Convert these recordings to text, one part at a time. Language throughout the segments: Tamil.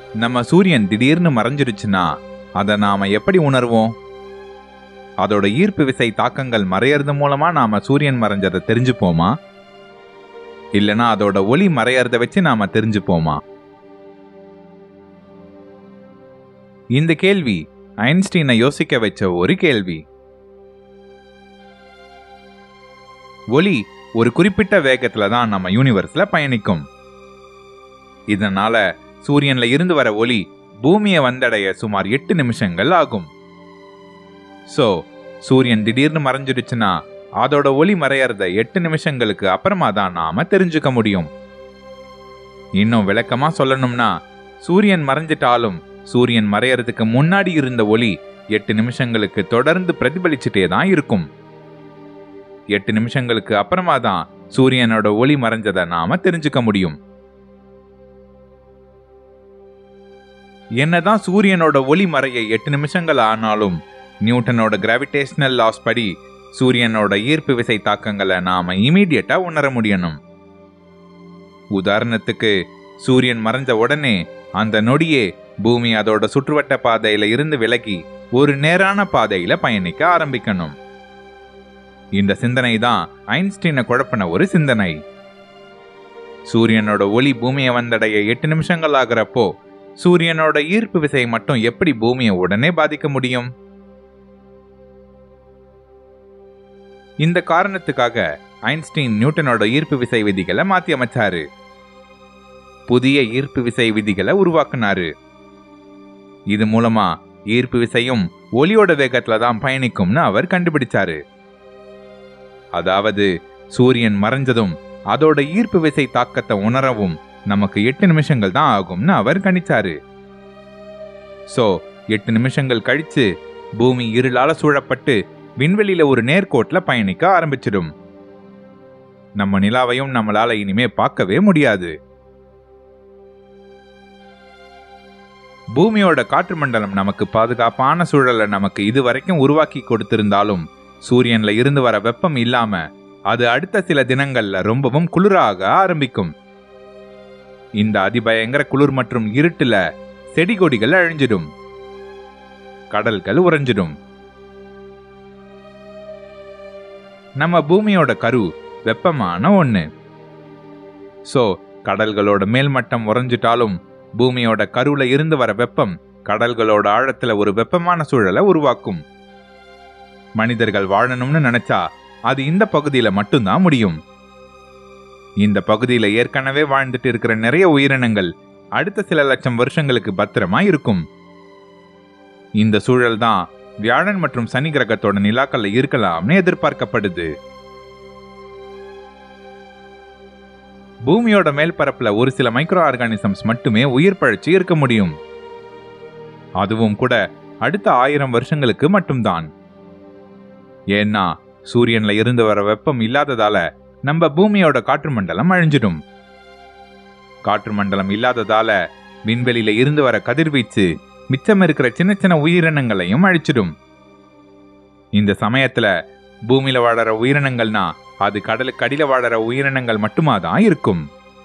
நம்ம சூரியன் திடீர்னு மறைஞ்சிருச்சுன்னா அதை நாம எப்படி உணர்வோம் அதோட ஈர்ப்பு விசை தாக்கங்கள் மறையறது மூலமா நாம சூரியன் மறைஞ்சதை தெரிஞ்சுப்போமா இல்லனா அதோட ஒளி மறையறத வச்சு நாம தெரிஞ்சுப்போமா இந்த கேள்வி ஐன்ஸ்டீனை யோசிக்க வச்ச ஒரு கேள்வி ஒளி ஒரு குறிப்பிட்ட வேகத்துல தான் நம்ம யூனிவர்ஸ்ல பயணிக்கும் இதனால சூரியன்ல இருந்து வர ஒளி பூமியை வந்தடைய சுமார் எட்டு நிமிஷங்கள் ஆகும் சோ சூரியன் திடீர்னு மறைஞ்சிடுச்சுன்னா அதோட ஒளி மறையறத எட்டு நிமிஷங்களுக்கு அப்புறமா தான் நாம தெரிஞ்சுக்க முடியும் இன்னும் விளக்கமா சொல்லணும்னா சூரியன் மறைஞ்சிட்டாலும் சூரியன் மறையறதுக்கு முன்னாடி இருந்த ஒளி எட்டு நிமிஷங்களுக்கு தொடர்ந்து பிரதிபலிச்சுட்டே தான் இருக்கும் எட்டு நிமிஷங்களுக்கு அப்புறமா தான் சூரியனோட ஒளி மறைஞ்சதை நாம தெரிஞ்சுக்க முடியும் என்னதான் சூரியனோட ஒளி மறைய எட்டு நிமிஷங்கள் ஆனாலும் நியூட்டனோட கிராவிடேஷனல் லாஸ் படி சூரியனோட ஈர்ப்பு விசை தாக்கங்களை நாம இமீடியட்டா உணர முடியணும் உதாரணத்துக்கு சூரியன் மறைஞ்ச உடனே அந்த நொடியே பூமி அதோட சுற்றுவட்ட பாதையில இருந்து விலகி ஒரு நேரான பாதையில பயணிக்க ஆரம்பிக்கணும் இந்த சிந்தனை தான் ஐன்ஸ்டீனை குழப்பின ஒரு சிந்தனை சூரியனோட ஒளி பூமியை வந்தடைய எட்டு நிமிஷங்கள் ஆகிறப்போ சூரியனோட ஈர்ப்பு விசை மட்டும் எப்படி பூமியை உடனே பாதிக்க முடியும் இந்த காரணத்துக்காக ஐன்ஸ்டீன் நியூட்டனோட ஈர்ப்பு விசை விதிகளை மாத்தி அமைச்சாரு புதிய ஈர்ப்பு விசை விதிகளை உருவாக்குனாரு இது மூலமா ஈர்ப்பு விசையும் ஒளியோட வேகத்துல தான் பயணிக்கும்னு அவர் கண்டுபிடிச்சாரு அதாவது சூரியன் மறைஞ்சதும் அதோட ஈர்ப்பு விசை தாக்கத்தை உணரவும் நமக்கு எட்டு நிமிஷங்கள் தான் ஆகும்னு அவர் கணிச்சாரு சோ எட்டு நிமிஷங்கள் கழிச்சு பூமி இருளால சூழப்பட்டு விண்வெளியில ஒரு நேர்கோட்ல பயணிக்க ஆரம்பிச்சிடும் நம்ம நிலாவையும் நம்மளால இனிமே பார்க்கவே முடியாது பூமியோட காற்று மண்டலம் நமக்கு பாதுகாப்பான சூழலை நமக்கு இதுவரைக்கும் உருவாக்கி கொடுத்திருந்தாலும் சூரியன்ல இருந்து வர வெப்பம் இல்லாம அது அடுத்த சில தினங்கள்ல ரொம்பவும் குளிராக ஆரம்பிக்கும் இந்த அதிபயங்கர குளிர் மற்றும் இருட்டுல செடி கொடிகள் அழிஞ்சிடும் கடல்கள் உறைஞ்சிடும் நம்ம பூமியோட கரு வெப்பமான ஒண்ணு சோ கடல்களோட மேல்மட்டம் உறைஞ்சிட்டாலும் பூமியோட கருவுல இருந்து வர வெப்பம் கடல்களோட ஆழத்துல ஒரு வெப்பமான சூழலை உருவாக்கும் மனிதர்கள் வாழணும்னு நினைச்சா அது இந்த பகுதியில மட்டும்தான் முடியும் இந்த பகுதியில ஏற்கனவே வாழ்ந்துட்டு இருக்கிற நிறைய உயிரினங்கள் அடுத்த சில லட்சம் வருஷங்களுக்கு பத்திரமா இருக்கும் இந்த சூழல் தான் வியாழன் மற்றும் சனி கிரகத்தோட நிலாக்கல்ல இருக்கலாம்னு எதிர்பார்க்கப்படுது பூமியோட மேல்பரப்புல ஒரு சில மைக்ரோ ஆர்கானிசம்ஸ் மட்டுமே உயிர் பழச்சி இருக்க முடியும் அதுவும் கூட அடுத்த ஆயிரம் வருஷங்களுக்கு மட்டும்தான் ஏன்னா சூரியன்ல இருந்து வர வெப்பம் இல்லாததால நம்ம பூமியோட காற்று மண்டலம் அழிஞ்சிடும் காற்று மண்டலம் இல்லாததால விண்வெளியில இருந்து வர கதிர்வீச்சு மிச்சம் இருக்கிற சின்ன சின்ன உயிரினங்களையும் அழிச்சிடும் இந்த சமயத்துல பூமியில வாழற உயிரினங்கள்னா அது கடலுக்கு அடியில வாழற உயிரினங்கள் மட்டுமா தான் இருக்கும்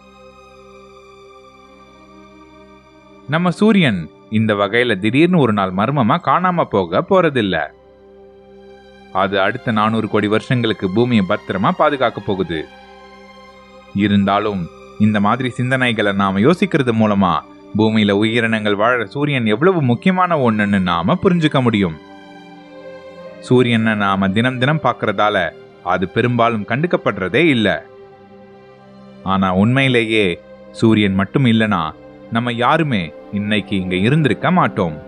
நம்ம சூரியன் இந்த வகையில திடீர்னு ஒரு நாள் மர்மமா காணாம போக போறதில்ல அது அடுத்த நானூறு கோடி வருஷங்களுக்கு பூமியை பத்திரமா பாதுகாக்க போகுது இருந்தாலும் இந்த மாதிரி சிந்தனைகளை நாம யோசிக்கிறது மூலமா பூமியில உயிரினங்கள் வாழ சூரியன் எவ்வளவு முக்கியமான ஒண்ணுன்னு நாம புரிஞ்சுக்க முடியும் சூரியனை நாம தினம் தினம் பார்க்கறதால அது பெரும்பாலும் கண்டுக்கப்படுறதே இல்ல ஆனா உண்மையிலேயே சூரியன் மட்டும் இல்லனா நம்ம யாருமே இன்னைக்கு இங்க இருந்திருக்க மாட்டோம்